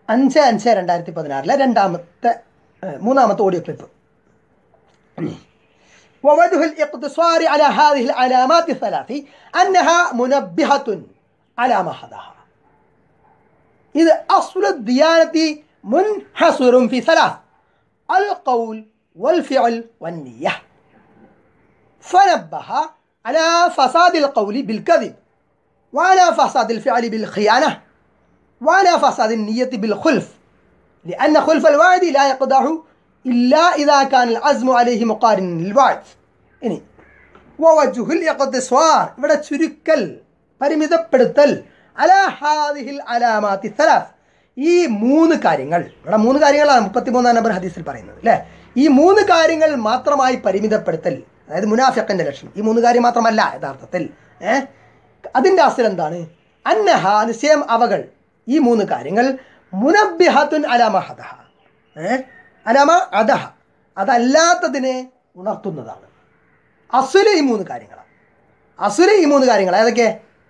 അഞ്ച് അഞ്ച് രണ്ടായിരത്തി പതിനാറിലെ രണ്ടാമത്തെ ഏഹ്, മൂന്നാമത്തെ ഓഡിയോ ക്ലിപ്പ് ووجه الاقتصار على هذه العلامات الثلاث أنها منبهة على ما حدها إذ أصل الديانة منحصر في ثلاث القول والفعل والنية فنبه على فساد القول بالكذب وعلى فساد الفعل بالخيانة وعلى فساد النية بالخلف لأن خلف الوعد لا يقدح إلا إذا كان العزم عليه مقارن للوعد ഇനി വവജുഹുൽ ഇഖ്തിസ്വാർ ഇവിടെ ചുരുക്കൽ പരിമിതപ്പെടുത്തൽ അലാ ഹാദിഹിൽ അലാമാത്തി സലാസ് ഈ മൂന്ന് കാര്യങ്ങൾ ഇവിടെ മൂന്ന് കാര്യങ്ങളാണ് മുപ്പത്തിമൂന്നാം നമ്പർ ഹദീസിൽ പറയുന്നത് അല്ലേ ഈ മൂന്ന് കാര്യങ്ങൾ മാത്രമായി പരിമിതപ്പെടുത്തൽ അതായത് മുനാഫിഖിന്റെ ലക്ഷണം ഈ മൂന്ന് കാര്യം മാത്രമല്ല യഥാർത്ഥത്തിൽ ഏഹ് അതിൻ്റെ അസൽ എന്താണ് അന്നഹ നിശ്ചയം അവകൾ ഈ മൂന്ന് കാര്യങ്ങൾ മുനബ്ബിഹത്തുൻ അലാമഹദഹ ഏ അലാമ അദഹ അതല്ലാത്തതിനെ ഉണർത്തുന്നതാണ് അസുല ഈ മൂന്ന് കാര്യങ്ങളാണ് അസുല ഈ മൂന്ന് കാര്യങ്ങൾ ഏതൊക്കെ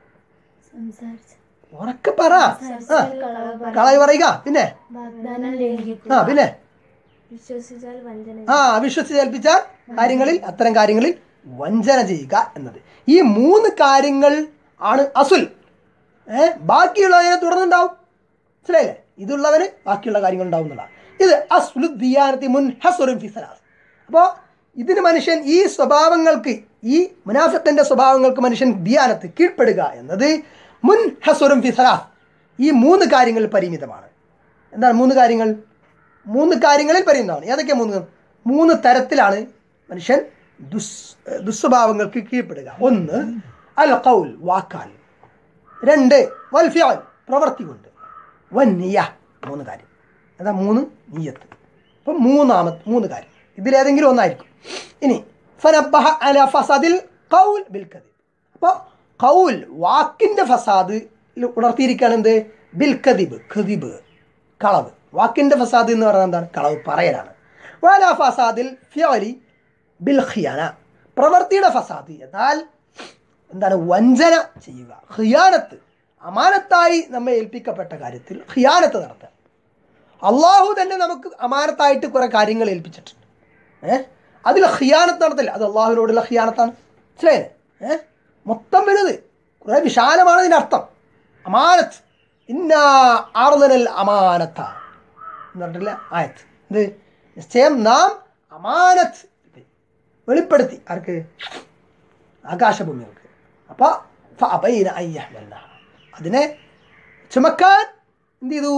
ഉറക്കെ പറ ആ കളവ് പറയുക പിന്നെ വാഗ്ദാനം ലംഘിക്കുക ആ പിന്നെ വിശ്വസിച്ചാൽ വഞ്ചന ആ അവിശ്വസിച്ച് ഏൽപ്പിച്ച കാര്യങ്ങളിൽ അത്തരം കാര്യങ്ങളിൽ വഞ്ചന ചെയ്യുക എന്നത് ഈ മൂന്ന് കാര്യങ്ങൾ ആണ് അസുൽ ഏ ബാക്കിയുള്ളതിനെ തുടർന്നുണ്ടാവും മനസ്സിലായില്ലേ ഇതുള്ളവന് ബാക്കിയുള്ള കാര്യങ്ങൾ ഉണ്ടാവും എന്നുള്ളതാണ് ഇത് അസ്ലു ദിയാനത്തി മുൻ ഹസുറുൻ ഫിസലാസ് അപ്പോൾ ഇതിന് മനുഷ്യൻ ഈ സ്വഭാവങ്ങൾക്ക് ഈ മുനാഫിത്തിന്റെ സ്വഭാവങ്ങൾക്ക് മനുഷ്യൻ ദിയാനത്ത് കീഴ്പ്പെടുക എന്നത് മുൻ ഹസുറും ഫിസലാസ് ഈ മൂന്ന് കാര്യങ്ങളിൽ പരിമിതമാണ് എന്താണ് മൂന്ന് കാര്യങ്ങൾ മൂന്ന് കാര്യങ്ങളിൽ പരിമിതമാണ് ഏതൊക്കെ മൂന്ന് മൂന്ന് തരത്തിലാണ് മനുഷ്യൻ ദുസ് ദുസ്വഭാവങ്ങൾക്ക് കീഴ്പ്പെടുക ഒന്ന് അൽ കൗൽ വാക്കാൽ രണ്ട് വൽ ഫിഅൽ പ്രവൃത്തി കൊണ്ട് വൻ നിയ മൂന്ന് കാര്യം അതാ മൂന്ന് നീയത്ത് അപ്പം മൂന്നാമത്തെ മൂന്ന് കാര്യം ഇതിലേതെങ്കിലും ഒന്നായിരിക്കും ഇനി ഫനബഹ അല ഫസദിൽ കൗൽ ബിൽ കദിബ് അപ്പോൾ കൗൽ വാക്കിൻ്റെ ഫസാദ് ഉണർത്തിയിരിക്കുകയാണ് എന്ത് ബിൽ കദിബ് ഖദിബ് കളവ് വാക്കിൻ്റെ ഫസാദ് എന്ന് പറയുന്നത് എന്താണ് കളവ് പറയലാണ് വാല ഫസാദിൽ ഫിയലി ബിൽ ഖിയാന പ്രവൃത്തിയുടെ ഫസാദ് എന്നാൽ എന്താണ് വഞ്ചന ചെയ്യുക ഖിയാനത്ത് അമാനത്തായി നമ്മെ ഏൽപ്പിക്കപ്പെട്ട കാര്യത്തിൽ ഖിയാനത്ത് നടത്തുക അള്ളാഹു തന്നെ നമുക്ക് അമാനത്തായിട്ട് കുറെ കാര്യങ്ങൾ ഏൽപ്പിച്ചിട്ടുണ്ട് ഏഹ് അതിൽ ഖിയാനത്ത് നടത്തില്ല അത് അള്ളാഹുവിനോടുള്ള ഖിയാനത്താണ് മനസ്സിലായില്ലേ ഏഹ് മൊത്തം വലുത് കുറെ വിശാലമാണ് ഇതിൻ്റെ അർത്ഥം അമാനത്ത് ഇന്നാ ആർന്നൽ അമാനത്ത എന്ന് പറഞ്ഞിട്ടില്ല ആയത്ത് ഇത് നിശ്ചയം നാം അമാനത്ത് വെളിപ്പെടുത്തി ആർക്ക് ആകാശഭൂമികൾക്ക് അപ്പോൾ ഫഅബൈന അൻ യഹ്മൽനഹ. അതിനെ ചുമക്കാൻ എന്ത് ചെയ്തു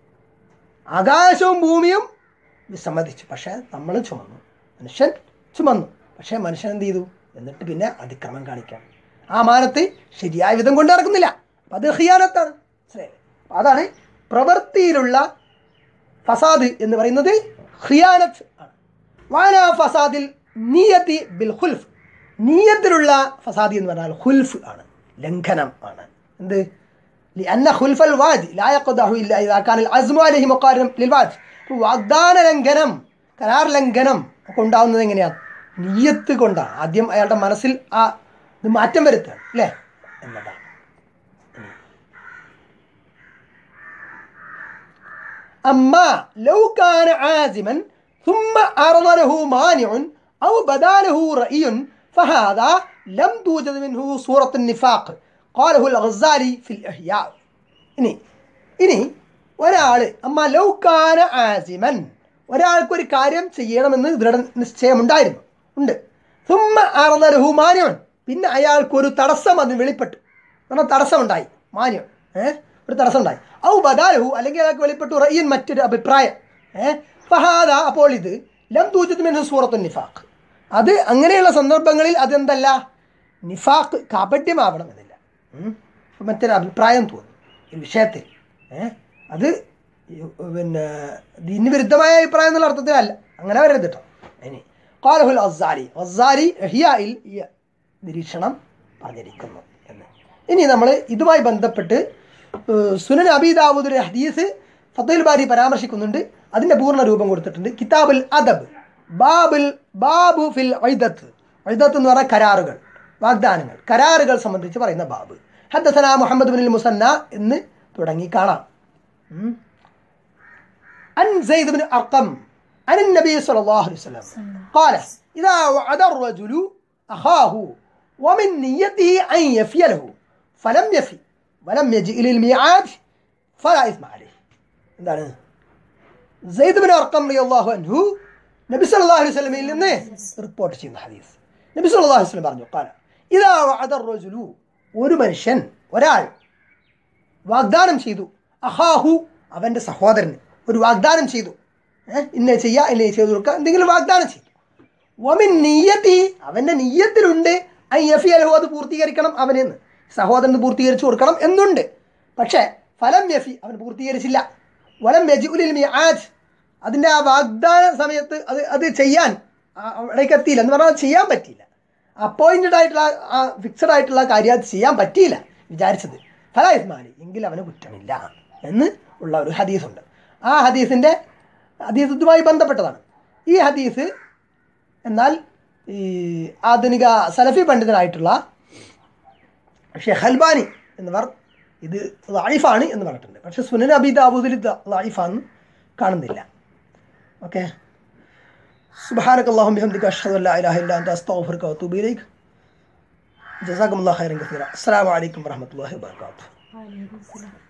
ആകാശവും ഭൂമിയും വിസമ്മതിച്ചു പക്ഷേ നമ്മൾ ചുമന്നു മനുഷ്യൻ ചുമന്നു പക്ഷേ മനുഷ്യൻ എന്ത് ചെയ്തു എന്നിട്ട് പിന്നെ അതിക്രമം കാണിക്കാം ആ മാനത്ത് ശരിയായ വിധം കൊണ്ട് നടക്കുന്നില്ല അപ്പം അത് ഹിയാനത്താണ് മനസ്സിലായില്ലേ അപ്പം അതാണ് പ്രവൃത്തിയിലുള്ള ഫസാദ് എന്ന് പറയുന്നത് ഖിയാനത്ത് ആണ് വാന ഫസാദിൽ നീയത്തി ബിൽ ഖുൽഫ് നീയത്തിലുള്ള ഫസാദി എന്ന് പറഞ്ഞാൽ ഖുൽഫ് ആണ് ലംഘനം ആണ് എന്ത് لأن خلف الوعد لا يقضه إلا إذا كان العزم عليه مقارن للوعد വാഗ്ദാന ലംഘനം കരാർ ലംഘനം ഒക്കെ ഉണ്ടാവുന്നത് എങ്ങനെയാണ് നീയത്ത് കൊണ്ടാണ് ആദ്യം അയാളുടെ മനസ്സിൽ ആ ഇത് മാറ്റം വരുത്തുകയാണ് അല്ലേ എന്നതാണ് أما لو كان عازما ثم عرض له مانع أو بدا له رأي فهذا لم توجد منه صورة النفاق قاله الغزالي في الإحياء ഇനി ഇനി ഒരാൾ അമ്മ ലൗകാന ആസിമൻ ഒരാൾക്ക് ഒരു കാര്യം ചെയ്യണമെന്ന് ദൃഢ നിശ്ചയമുണ്ടായിരുന്നു ഉണ്ട് സുമ്മ അറന്നലഹു മാന്യവൻ പിന്നെ അയാൾക്ക് ഒരു തടസ്സം അതിന് വെളിപ്പെട്ടു എന്നാൽ തടസ്സമുണ്ടായി മാന്യം ഏഹ് ഒരു തടസ്സമുണ്ടായി ഔ ബദാലഹു അല്ലെങ്കിൽ അയാൾക്ക് വെളിപ്പെട്ടു റയ്യൻ മറ്റൊരു അഭിപ്രായം ഏഹ് ഫഹാദ അപ്പോൾ ഇത് ലം തൂജത്തുമെന്ന് സൂറത്തു നിഫാഖ് അത് അങ്ങനെയുള്ള സന്ദർഭങ്ങളിൽ അതെന്തല്ല നിഫാഖ് കാപട്യമാവണമെന്നില്ല ഉം. മറ്റൊരു അഭിപ്രായം തോന്നും ഒരു വിഷയത്തിൽ ഏ അത് ഈ, പിന്നെ ഇതിന് വിരുദ്ധമായ അഭിപ്രായം എന്നുള്ള അർത്ഥത്തിലല്ല അങ്ങനെ വരരുത് കേട്ടോ ഇനി കാലഹുൽ അസാരി അസാരി ഹിയായിൽ ഈ നിരീക്ഷണം പറഞ്ഞിരിക്കുന്നു എന്ന് ഇനി നമ്മൾ ഇതുമായി ബന്ധപ്പെട്ട് ഏഹ്, സുനൻ അബീദാവൂദ് ഹദീസ് ഫത്തുൽ ബാരി പരാമർശിക്കുന്നുണ്ട് അതിൻ്റെ പൂർണ്ണ രൂപം കൊടുത്തിട്ടുണ്ട് കിതാബുൽ അദബ് ബാബുൽ ബാബു ഫിൽ ഐദത്ത് ഐദത്ത് എന്ന് പറഞ്ഞാൽ കരാറുകൾ വാഗ്ദാനങ്ങൾ കരാറുകൾ സംബന്ധിച്ച് പറയുന്ന ബാബ് ഹദ്ദസന മുഹമ്മദ് ബിൻ മുസന്ന എന്ന് തുടങ്ങി കാണാം ഉം. عن زيد بن أرقم عن النبي صلى الله عليه وسلم قال إذا وعد الرجل أخاه ومن نيته أن يفي له فلم يفي ولم يجئ إلى الميعاد فلا إثم عليه എന്താണ് സെയ്ദ് ബിൻ അർക്കം റളിയല്ലാഹു അൻഹു നബി സല്ലല്ലാഹു അലൈഹി വസല്ലമയിൽ നിന്ന് റിപ്പോർട്ട് ചെയ്യുന്ന ഹദീസ് നബി സല്ലല്ലാഹു അലൈഹി വസല്ലം പറഞ്ഞു ഖാല ഇദാ വഅദ റജുലു ഒരു മനുഷ്യൻ ഒരാൾ വാഗ്ദാനം ചെയ്തു അഹാഹു അവൻ്റെ സഹോദരന് ഒരു വാഗ്ദാനം ചെയ്തു ഏഹ് ഇന്ന ചെയ്യാ ഇന്ന ചെയ്തു കൊടുക്കുക എന്തെങ്കിലും വാഗ്ദാനം ചെയ്തു വമിൻ നീയത്തി അവൻ്റെ നീയത്തിലുണ്ട് ഐ എഫ് അലഹു അത് പൂർത്തീകരിക്കണം അവനെന്ന് സഹോദരന് പൂർത്തീകരിച്ചു കൊടുക്കണം എന്നുണ്ട് പക്ഷേ ഫലം യഫി അവൻ പൂർത്തീകരിച്ചില്ല വലം യജുലിൽ മിആജ് അതിൻ്റെ ആ വാഗ്ദാന സമയത്ത് അത് അത് ചെയ്യാൻ ആ- അവിടേക്ക് എത്തിയില്ല എന്ന് പറഞ്ഞാൽ അത് ചെയ്യാൻ പറ്റിയില്ല അപ്പോയിൻറ്റഡ് ആയിട്ടുള്ള ആ ഫിക്സഡ് ആയിട്ടുള്ള കാര്യം അത് ചെയ്യാൻ പറ്റിയില്ല വിചാരിച്ചത് ഫല ഇസ്മാലി എങ്കിൽ അവന് കുറ്റമില്ല എന്ന് ഉള്ള ഒരു ഹദീസുണ്ട് ആ ഹദീസിൻ്റെ ഹദീസ് ഇതുമായി ബന്ധപ്പെട്ടതാണ് ഈ ഹദീസ് എന്നാൽ ഈ ആധുനിക സലഫി പണ്ഡിതനായിട്ടുള്ള ഷെയ്ഖ് അൽബാനി എന്നിവർ ഇത് ലൈഫാണ് എന്ന് പറഞ്ഞിട്ടുണ്ട് പക്ഷെ സുനൻ അബി ദാബൂദിൽ ലൈഫാന്ന് കാണുന്നില്ല ഓക്കെ سبحانك اللهم بحمدك أشهد أن لا إله إلا أنت أستغفرك وأتوب إليك جزاكم الله خيرا كثيرا السلام عليكم ورحمة الله وبركاته വലൈക്കും സലാം